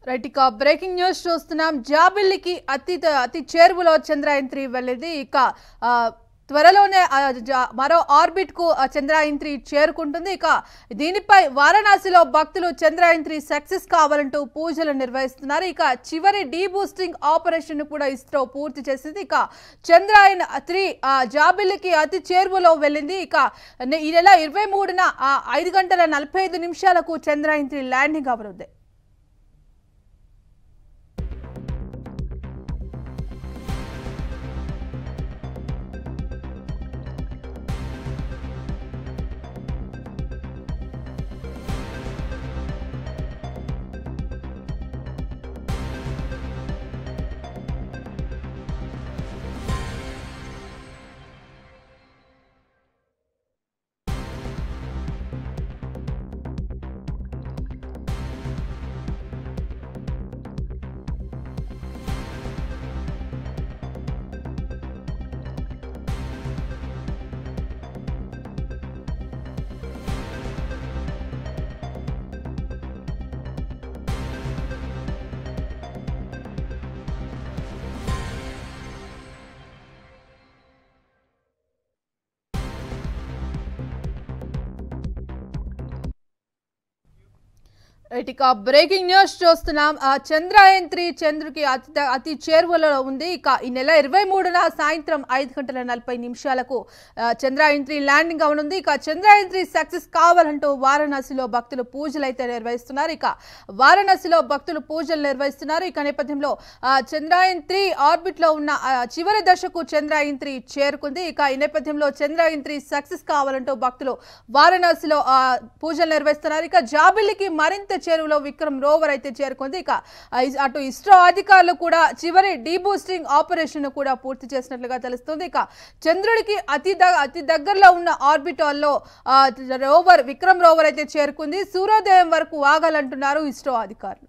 right ఇక breaking news చూస్తున్నాం జాబిల్లికి అతి అతి చేరువలో చంద్రయాన్ త్రీ వెళ్ళింది ఇక ఆ, త్వరలోనే ఆ, జా- మరో ఆర్బిట్ కు ఆ చంద్రయాన్ త్రీ చేరుకుంటుంది ఇక దీనిపై వారణాసిలో భక్తులు చంద్రయాన్ త్రీ సక్సెస్ కావాలంటూ పూజలు నిర్వహిస్తున్నారు ఇక చివరి డీ బూస్టింగ్ ఆపరేషన్ కూడా ఇస్రో పూర్తి చేసింది ఇక చంద్రయాన్ త్రీ ఆ, జాబిల్లికి అతి చేరువలో వెళ్ళింది ఇక నే- ఈ నెల ఇరవై మూడున ఆ, ఐదు గంటల నలభై ఐదు నిమిషాలకు చంద్రయాన్ త్రీ ల్యాండింగ్ అవనుంది రైట్ ఇక బ్రేకింగ్ న్యూస్ చూస్తున్నాం ఆ చంద్రయాన్ త్రీ చంద్రుకి అతి ద- అతి చేరువలో ఉంది ఇక ఈ నెల ఇరవై మూడున సాయంత్రం ఐదు గంటల నలభై నిమిషాలకు ఆ, చంద్రయాన్ త్రీ ల్యాండింగ్ అవనుంది ఇక చంద్రయాన్ త్రీ సక్సెస్ కావాలంటూ వారణాసిలో భక్తులు పూజలు అయితే నిర్వహిస్తున్నారు ఇక వారణాసిలో భక్తులు పూజలు నిర్వహిస్తున్నారు ఇక నేపథ్యంలో ఆ, చంద్రయాన్ త్రీ ఆర్బిట్ లో ఉన్న ఆ, చివరి దశకు చంద్రయాన్ త్రీ చేరుకుంది ఇక ఈ నేపథ్యంలో చంద్రయాన్ త్రీ సక్సెస్ కావాలంటూ భక్తులు వారణాసిలో ఆ, పూజలు నిర్వహిస్తున్నారు ఇక జాబిల్లికి మరింత చేరువలో విక్రమ్ రోవర్ అయితే చేరుకుంది ఇక ఆ, ఇస్- అటు ఇస్రో అధికారులు కూడా చివరి డీబూస్టింగ్ ఆపరేషన్ కూడా పూర్తి చేసినట్లుగా తెలుస్తుంది ఇక చంద్రుడికి అతి ద- అతి దగ్గరలో ఉన్న ఆర్బిటాల్లో ఆ, రోవర్ విక్రమ్ రోవర్ అయితే చేరుకుంది సూర్యోదయం వరకు ఆగాలంటున్నారు ఇస్రో అధికారులు